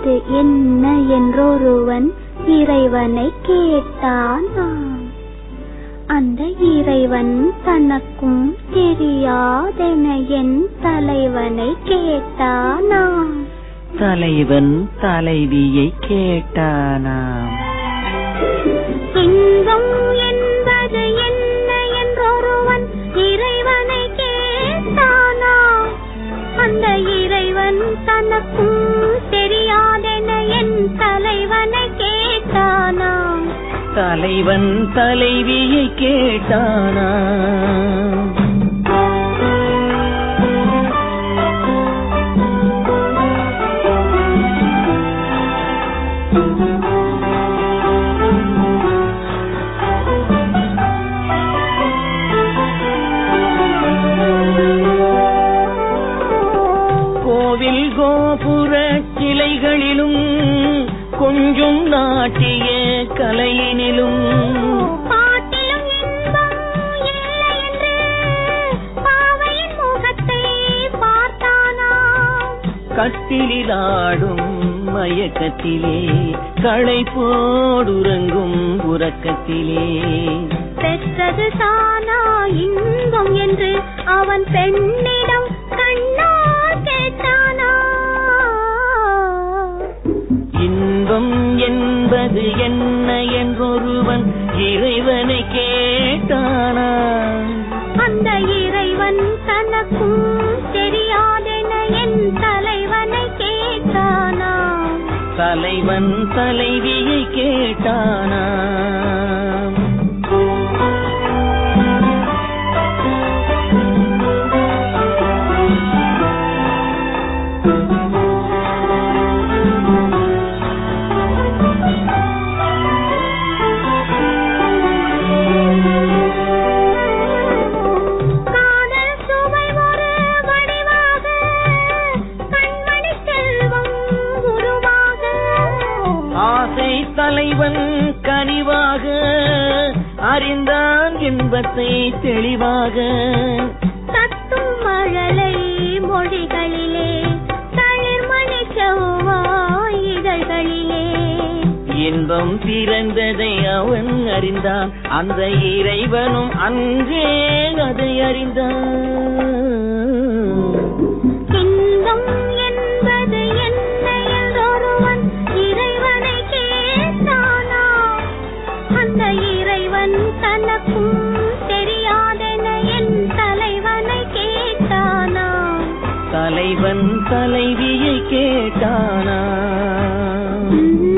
என்பது என்ன என்றொருவன் இறைவனை கேட்டானாம் அந்த இறைவன் தனக்கும் தெரியாதென என் தலைவனை கேட்டானாம் தலைவன் தலைவியை கேட்டானாம் இன்பம் என்பது என்ன என்றொருவன் இறைவனை கேட்டானாம் அந்த இறைவன் தனக்கும் தெரியாதென என் தலைவனை கேட்டானாம் தலைவன் தலைவியை கேட்டானாம் கோவில் கோபுர கிளைகளிலும் கொஞ்சம் நாட்டிய கலையினிலும் பாட்டிலும் இன்பம் இல்லை என்று பாவையின் முகத்தை பார்த்தானாம் கட்டிலாடும் மயக்கத்திலே களை போடுறங்கும் உறக்கத்திலே பெற்றது தானா இன்பம் என்று அவன் பெண்ணிடம் கண்ணால் கேட்டானா இன்பம் என்பது என்ன என்றொருவன் இறைவனை கேட்டானா அந்த இறைவன் தனக்கும் தெரியாதென என் தலைவனை கேட்டானா தலைவன் தலைவியை கேட்டானா காதல் சுவை ஒரு வடிவாக கண்மணி செல்வம் உருவாக ஆசை தலைவன் கனிவாக அறிந்தான் இன்பத்தை தெளிவாக தத்தும் மழலை மொழிகளிலே தளிர்மணி செவ்வாய் இதழ்களிலே இன்பம் பிறந்ததை அவன் அறிந்தான் அந்த இறைவனும் அன்றே அதை அறிந்தான் இன்பம் என்பது என்ன என்றொருவன் இறைவனை கேட்டானா அந்த இறைவன் தனக்கும் தெரியாதென என் தலைவனை கேட்டானா தலைவன் தலைவியை கேட்டானா ம்ம்.